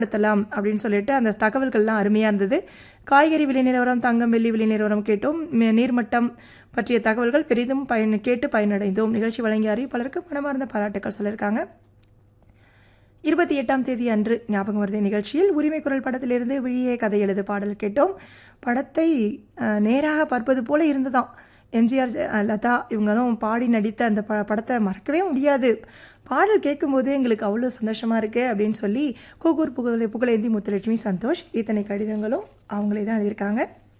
பயன்படுத்தலாம் அப்படின்னு சொல்லிட்டு அந்த தகவல்கள்லாம் அருமையாக இருந்தது காய்கறி விலை நிலவரம் தங்கம் வெள்ளி விலை நிலவரம் கேட்டோம் ம- நீர்மட்டம் பற்றிய தகவல்கள் பெரிதும் பயன் கேட்டு பயனடைந்தோம் நிகழ்ச்சி வழங்கிய அறிவிப்பாளருக்கு மனமார்ந்த பாராட்டுக்கள் சொல்லியிருக்காங்க இருபத்தி எட்டாம் தேதி அன்று ஞாபகம் வருது நிகழ்ச்சியில் உரிமை குரல் படத்திலிருந்து விழியே கதை எழுது பாடல் கேட்டோம் படத்தை அஹ், நேராக பார்ப்பது போல இருந்ததாம் எம்ஜிஆர் ஜ- அஹ், லதா இவங்களும் பாடி நடித்த அந்த ப படத்தை மறக்கவே முடியாது பாடல் கேட்கும்போது எங்களுக்கு அவ்வளோ சந்தோஷமாக இருக்குது அப்படின்னு சொல்லி கூகூர் புகழ் புகழேந்தி முத்துலட்சுமி சந்தோஷ் இத்தனை கடிதங்களும் அவங்களே தான் எழுதியிருக்காங்க